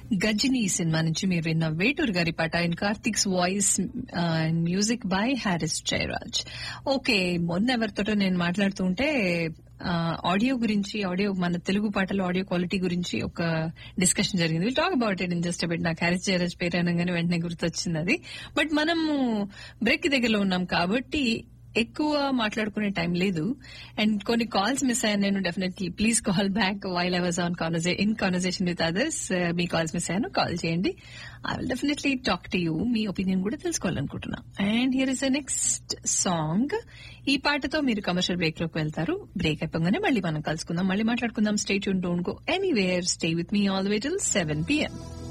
గజ్జిని ఈ సినిమా నుంచి మీరు విన్న వేటూరు గారి పాట and Karthik's voice and music by Harris Jayaraj okay మొన్న ఎవరితోటో నేను మాట్లాడుతూ ఉంటే ఆడియో గురించి ఆడియో మన తెలుగు పాటల ఆడియో క్వాలిటీ గురించి ఒక డిస్కషన్ జరిగింది will talk about it in just about నాకు హారిస్ జయరాజ్ పేరు అనగానే వెంటనే గుర్తొచ్చింది అది బట్ మనము బ్రేక్ దగ్గరలో ఉన్నాం కాబట్టి ఎక్కువ మాట్లాడుకునే టైం లేదు అండ్ కొన్ని కాల్స్ మిస్ అయ్యాను నేను definitely please call back while I was on in conversation with others మీ కాల్స్ మిస్ అయ్యాను కాల్ చేయండి I will definitely talk to you మీ ఒపీనియన్ కూడా తెలుసుకోవాలనుకుంటున్నా and here is the next song ఈ పాటతో మీరు కమర్షియల్ బ్రేక్ లోకి వెళ్తారు బ్రేక్ అయిపోగానే మళ్ళీ మనం కలుసుకుందాం మళ్ళీ మాట్లాడుకుందాం stay tune don't go anywhere stay with me all way till seven PM